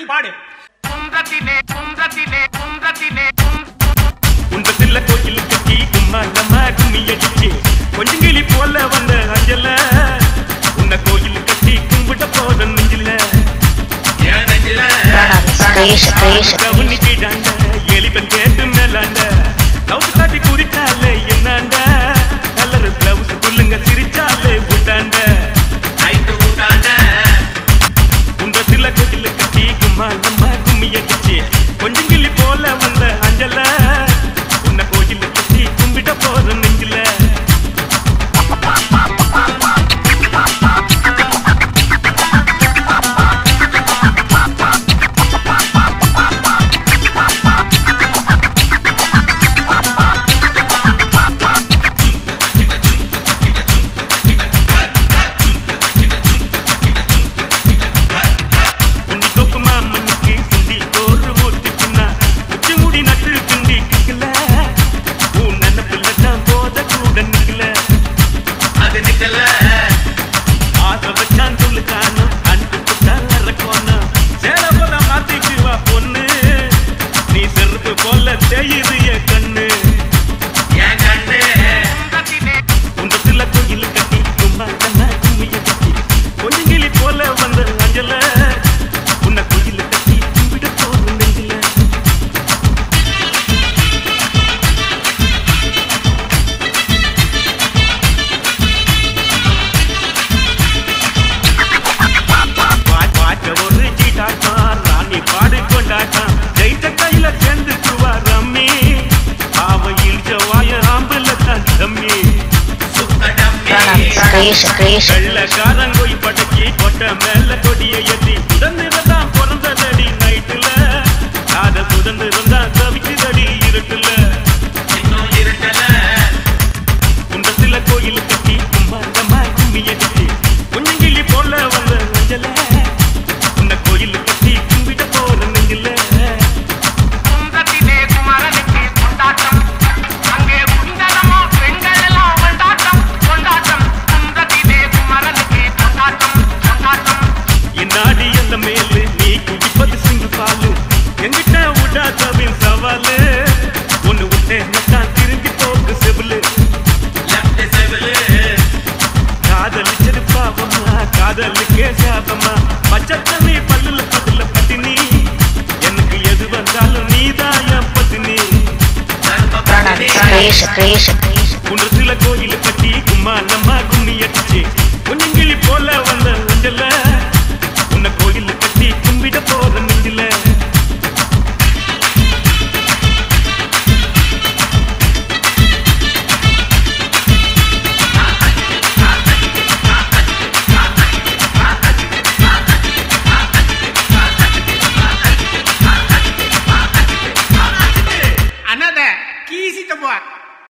நீ பாடு குன்றத்திலே குன்றத்திலே குன்றத்திலே குன்றத்துல கோயில் கட்டி கும்மா நம்ம கும்மி அடிச்சு கொஞ்சம் கிளி போல வந்த அஞ்சல உன்னை கோயில் கட்டி கும்பிட்ட போத நெஞ்சில Creation, creation. கவனிக்கிடாண்ட எலிபன் கேட்டு மேலாண்ட லவ் காட்டி குறிச்சாலே என்னாண்ட கலர் பிளவுஸ் புல்லுங்க சிரிச்சாலே விட்டாண்ட குன்றத்துல கோயில் கட்டி கும்மா நம்ம கும்மி அடிச்சு கொஞ்சம் கிளி போல வந்த அஞ்சல உன்னை கோயில் கட்டி கும்பிட்ட போத நெஞ்சில உன்னி தோக்குமா மண்ணுக்கு சுண்டி தோறு ஊத்தி பின்னா உச்சி முடி நட்டு கிண்டி கிக்கல உன் நினப்புல தான் போத கூட நிக்கல ஆசை வச்சான் சொல்லு காணும் அன்பு புட்டால் இறக்கணும் சேர போல மாத்திக்குவா பொண்ணு நீ செருப்பு போல தேயுது என் கண்ணு குன்றத்துல கோயில் கட்டி கும்பா கண்ணா கும்மிய கட்டி கொஞ்சம் கிளி போல வந்த அஞ்சல உன்னை கோயில் கட்டி கும்பிட போகும் நெஞ்சில பா- பார்க்க ஒரு சீட்டாட்டம் ராணி பாடு கொண்டாட்டம் ஜெயித்த கையில சேர்ந்துக்குவா ரம்மி அவ இழிச்ச வாய ஆம்புல தான் தம்மி Creation, creation. வெள்ளக்காரன் போய் படக்கி கொட்ட மேல கொடிய ஏத்தி சுதந்திரம் தான் பிறந்ததடி நைட்டுல காத சுதந்திரம் தான் தவிக்குதடி இருட்டுல குன்றத்துல கோயில் கட்டி கும்பாண்டமா கும்மிய கட்டி கொஞ்சம் கிளி போல வந்த நெஞ்சல உன்னை கோயில் கட்டி கும்பிட போற நெஞ்சில குன்றத்திலே குமரனுக்கு கொண்டாட்டம் அங்கே குண்டலமோ பெண்கள் எல்லாம் கொண்டாட்டம் கொண்டாட்டம் குன்றத்திலே குமரனுக்கு கொண்டாட்டம் கொண்டாட்டம் என்னாடி அந்த மேலு நீ குடிப்பது சிங்கு பாலு எங்கிட்ட விடாதவின் சவாலு ஒண்ணு விட்டேன் தான் திரும்பி போக்கு செவிலு காதலிச்சது பாவமா காதலுக்கே சாபமா பச்சை தண்ணி பல்லுல பதுல பட்டினி எனக்கு எது வந்தாலும் நீதான் என் பத்தினி Creation, creation. குன்றத்துல கோயில் கட்டி கும்மா நம்ம கும்மி அடிச்சு கொஞ்சம் கிளி போல